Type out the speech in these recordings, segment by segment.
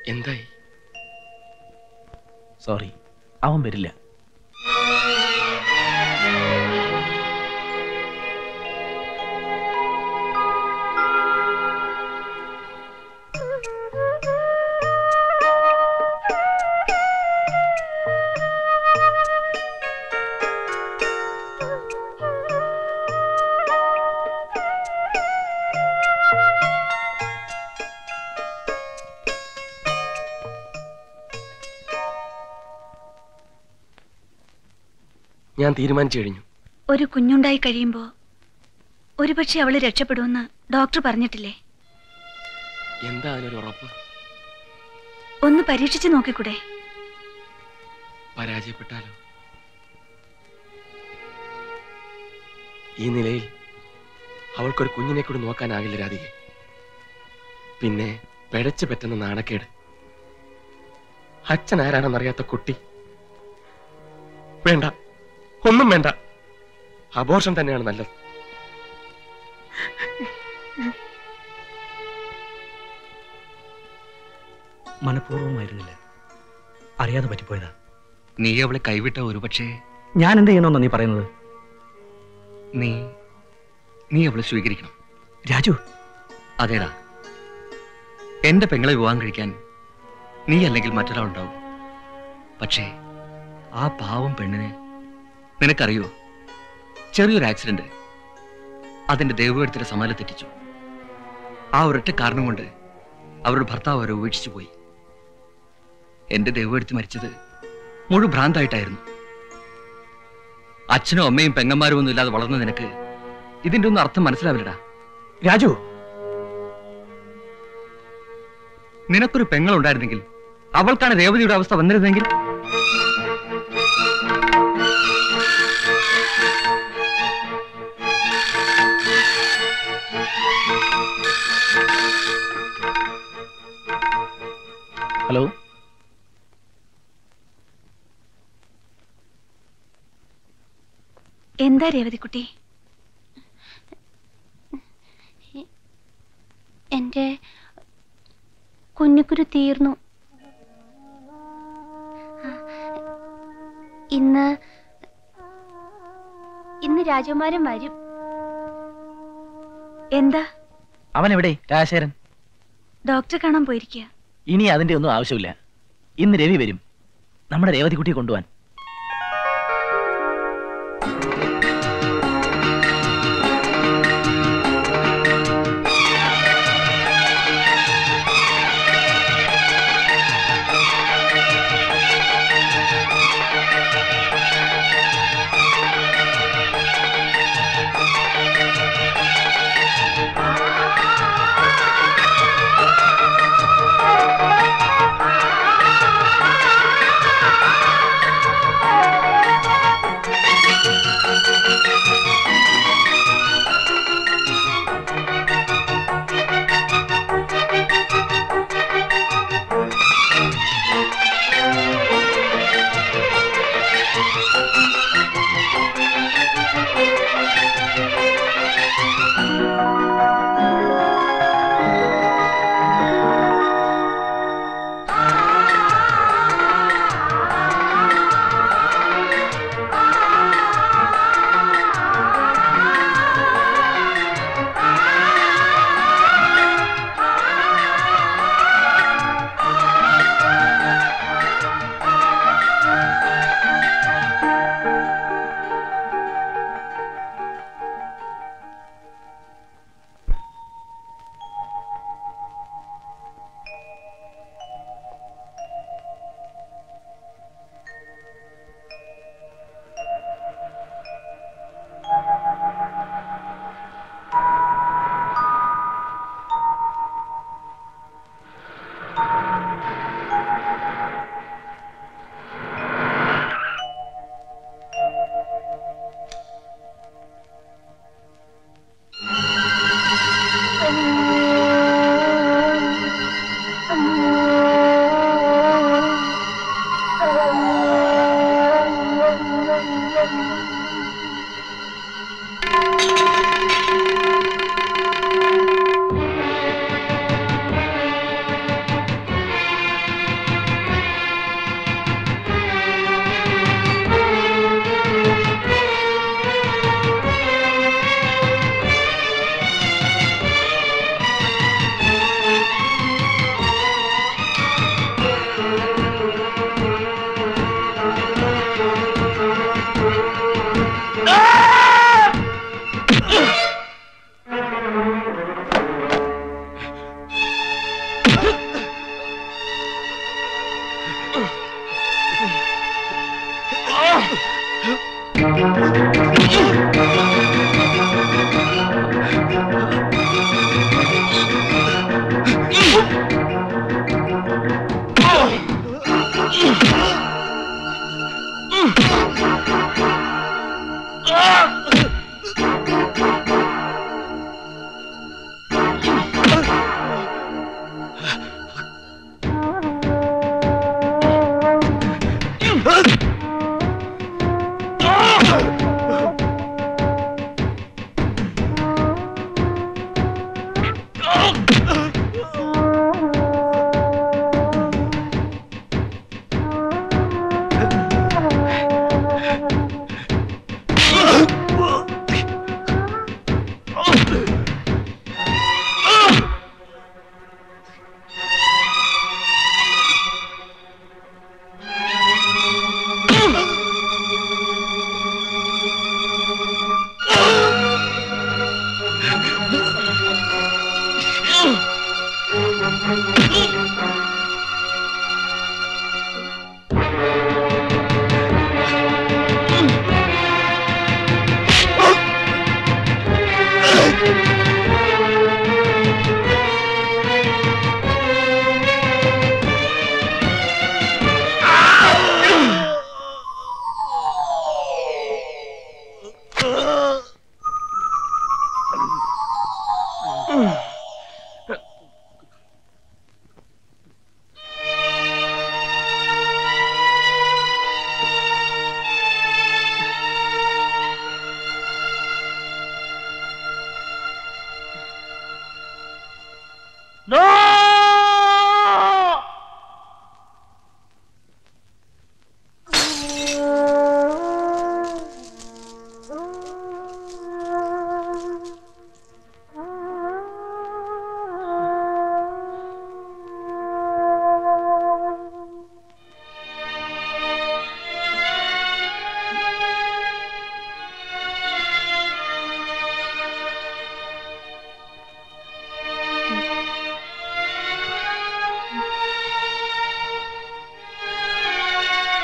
എന്തായി സോറി അവൻ വരില്ല ഞാൻ തീരുമാനിച്ചു കഴിഞ്ഞു ഒരു കുഞ്ഞുണ്ടായി കഴിയുമ്പോ ഒരുപക്ഷെ അവള് രക്ഷപ്പെടുമെന്ന് ഡോക്ടർ പറഞ്ഞിട്ടില്ലേ എന്താ അതിനൊരു ഉറപ്പ് ഒന്ന് പരീക്ഷിച്ചു നോക്കിക്കൂടെ പരാജയപ്പെട്ടാലോ ഈ നിലയിൽ അവൾക്കൊരു കുഞ്ഞിനെ കൂടി നോക്കാനാകില്ല രാധികെ പിന്നെ പിഴച്ചു പറ്റുന്ന നാണക്കേട് അച്ഛൻ ആരാണെന്നറിയാത്ത കുട്ടി വേണ്ട ഒന്നും വേണ്ട അബോർഷൻ തന്നെയാണ് നല്ലത് മനഃപൂർവ്വമായിരുന്നില്ല അറിയാതെ പറ്റിപ്പോയതാ നീ അവളെ കൈവിട്ട ഒരുപക്ഷെ ഞാൻ എന്ത് ചെയ്യണമെന്നാ നീ പറയുന്നത് നീ നീ അവളെ സ്വീകരിക്കണം രാജു അതേടാ എന്റെ പെങ്ങളെ വിവാഹം കഴിക്കാൻ നീ അല്ലെങ്കിൽ മറ്റൊരാളുണ്ടാവും പക്ഷേ ആ പാവം പെണ്ണിന് നിനക്കറിയോ ചെറിയൊരു ആക്സിഡന്റ് അതിന്റെ ദൈവമെടുത്തിന്റെ സമാല തെറ്റിച്ചു ആ ഒരൊറ്റ കാരണം കൊണ്ട് അവരുടെ ഭർത്താവ് അവരെ ഉപേക്ഷിച്ചു പോയി എന്റെ ദൈവമെടുത്ത് മരിച്ചത് മുഴു ഭ്രാന്തായിട്ടായിരുന്നു അച്ഛനും അമ്മയും പെങ്ങന്മാരും ഒന്നും ഇല്ലാതെ വളർന്ന നിനക്ക് ഇതിന്റെ ഒന്നും അർത്ഥം മനസ്സിലാവില്ലടാ രാജു നിനക്കൊരു പെങ്ങളുണ്ടായിരുന്നെങ്കിൽ അവൾക്കാണ് രേവതിയുടെ അവസ്ഥ വന്നിരുന്നെങ്കിൽ ഹലോ എന്താ രേവതിക്കുട്ടി എന്റെ കുഞ്ഞുക്കുരു തീർന്നു ആ, ഇന്ന് ഇന്ന് രാജകുമാരൻ വരും എന്താ അവൻ എവിടെ രാജശേഖരൻ ഡോക്ടറെ കാണാൻ പോയിരിക്കുക ഇനി അതിന്റെ ഒന്നും ആവശ്യമില്ല ഇന്ന് രവി വരും നമ്മുടെ രേവതിക്കുട്ടിയെ കൊണ്ടുപോവാൻ ആ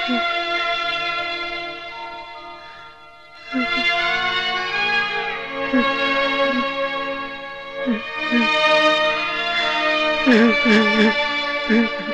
Mm-hmm.